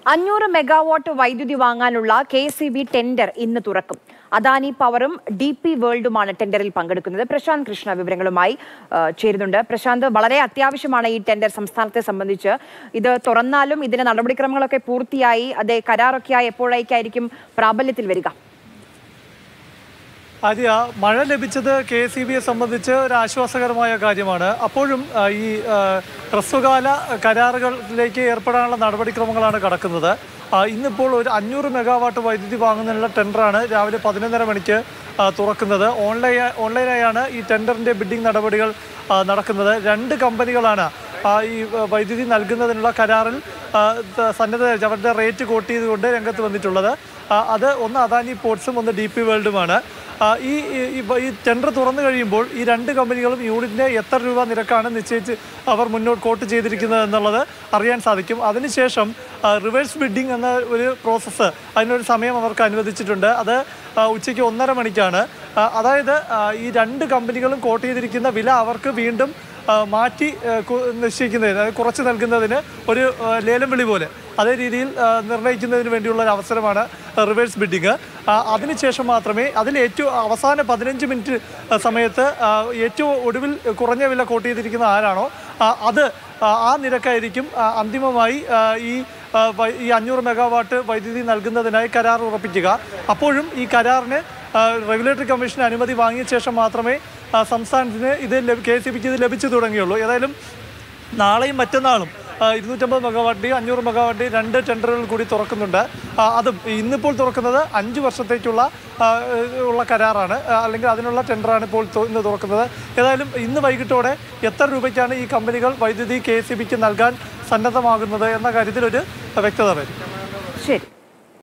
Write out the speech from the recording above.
അഞ്ഞൂറ് മെഗാവാട്ട് വൈദ്യുതി വാങ്ങാനുള്ള കെ സി ബി ടെൻഡർ ഇന്ന് തുറക്കും അദാനി പവറും ഡി പി വേൾഡുമാണ് ടെൻഡറിൽ പങ്കെടുക്കുന്നത് പ്രശാന്ത് കൃഷ്ണ വിവരങ്ങളുമായി ആ, ചേരുന്നുണ്ട് പ്രശാന്ത് വളരെ അത്യാവശ്യമാണ് ഈ ടെൻഡർ സംസ്ഥാനത്തെ സംബന്ധിച്ച് ഇത് തുറന്നാലും ഇതിന്റെ നടപടിക്രമങ്ങളൊക്കെ പൂർത്തിയായി അതേ കരാറൊക്കെയായി എപ്പോഴേക്കായിരിക്കും പ്രാബല്യത്തിൽ വരിക ആര്യ മഴ ലഭിച്ചത് കെ എസ് ഇ ബിയെ സംബന്ധിച്ച് ഒരു ആശ്വാസകരമായ കാര്യമാണ് അപ്പോഴും ആ, ഈ ആ, ഹ്രസ്വകാല കരാറുകളിലേക്ക് ഏർപ്പെടാനുള്ള നടപടിക്രമങ്ങളാണ് കടക്കുന്നത് ആ, ഇന്നിപ്പോൾ ഒരു അഞ്ഞൂറ് മെഗാവാട്ട് വൈദ്യുതി വാങ്ങുന്നതിനുള്ള ടെൻഡറാണ് രാവിലെ പതിനൊന്നര മണിക്ക് ആ, തുറക്കുന്നത് ഓൺലൈൻ ഓൺലൈനായാണ് ഈ ടെൻഡറിൻ്റെ ബിഡിംഗ് നടപടികൾ ആ, നടക്കുന്നത് രണ്ട് കമ്പനികളാണ് ആ, ഈ ആ, വൈദ്യുതി നൽകുന്നതിനുള്ള കരാറിൽ ആ, ത- സന്നദ്ധ അവരുടെ റേറ്റ് കോട്ട് ചെയ്തുകൊണ്ട് രംഗത്ത് വന്നിട്ടുള്ളത് ആ, അത് ഒന്ന് അദാനി പോർട്സും ഒന്ന് ഡി പി വേൾഡുമാണ് ആ, ഈ ഈ- ഈ ഈ ടെൻഡർ തുറന്നു കഴിയുമ്പോൾ ഈ രണ്ട് കമ്പനികളും യൂണിറ്റിന് എത്ര രൂപ നിരക്കാണ് നിശ്ചയിച്ച് അവർ മുന്നോട്ട് കോട്ട് ചെയ്തിരിക്കുന്നത് എന്നുള്ളത് അറിയാൻ സാധിക്കും അതിനുശേഷം റിവേഴ്സ് ബിഡിംഗ് എന്ന ഒരു പ്രോസസ്സ് അതിനൊരു സമയം അവർക്ക് അനുവദിച്ചിട്ടുണ്ട് അത് ആ, ഉച്ചയ്ക്ക് ഒന്നര മണിക്കാണ് ആ, അതായത് ആ, ഈ രണ്ട് കമ്പനികളും കോട്ട് ചെയ്തിരിക്കുന്ന വില അവർക്ക് വീണ്ടും ആ, മാറ്റി ആ, കു- നിശ്ചയിക്കുന്നതിന് അതായത് കുറച്ച് നൽകുന്നതിന് ഒരു ആ, ലേലം വിളി പോലെ അതേ രീതിയിൽ ആ, നിർണ്ണയിക്കുന്നതിന് വേണ്ടിയുള്ള ഒരു അവസരമാണ് റിവേഴ്സ് ബിഡിങ് അതിനുശേഷം മാത്രമേ അതിൽ ഏറ്റവും അവസാന പതിനഞ്ച് മിനിറ്റ് ആ, സമയത്ത് ആ, ഏറ്റവും ഒടുവിൽ കുറഞ്ഞ വില കോട്ട് ചെയ്തിരിക്കുന്ന ആരാണോ ആ, അത് ആ, ആ നിരക്കായിരിക്കും ആ, അന്തിമമായി ആ, ഈ ആ, വൈ- ഈ അഞ്ഞൂറ് മെഗാവാട്ട് വൈദ്യുതി നൽകുന്നതിനായി കരാർ ഉറപ്പിക്കുക അപ്പോഴും ഈ കരാറിന് ആ, റെഗുലേറ്ററി കമ്മീഷൻ അനുമതി വാങ്ങിയ ശേഷം മാത്രമേ ആ, സംസ്ഥാനത്തിന് ഇത് കെ സി ബിക്ക് ഇത് ലഭിച്ചു തുടങ്ങിയുള്ളൂ ഏതായാലും നാളെയും മറ്റന്നാളും ആ, ഇരുന്നൂറ്റമ്പത് മെഗാവാട്ടി അഞ്ഞൂറ് മെഗാവാട്ടി രണ്ട് ടെൻഡറുകൾ കൂടി തുറക്കുന്നുണ്ട് ആ, അതും ഇന്നിപ്പോൾ തുറക്കുന്നത് അഞ്ച് വർഷത്തേക്കുള്ള ആ, ഉള്ള കരാറാണ് ആ, അല്ലെങ്കിൽ അതിനുള്ള ടെൻഡറാണ് ഇപ്പോൾ തു- ഇന്ന് തുറക്കുന്നത് ഏതായാലും ഇന്ന് വൈകിട്ടോടെ എത്ര രൂപയ്ക്കാണ് ഈ കമ്പനികൾ വൈദ്യുതി കെ സി ബിക്ക് നൽകാൻ സന്നദ്ധമാകുന്നത് എന്ന കാര്യത്തിൽ ഒരു വ്യക്തത വരും ശരി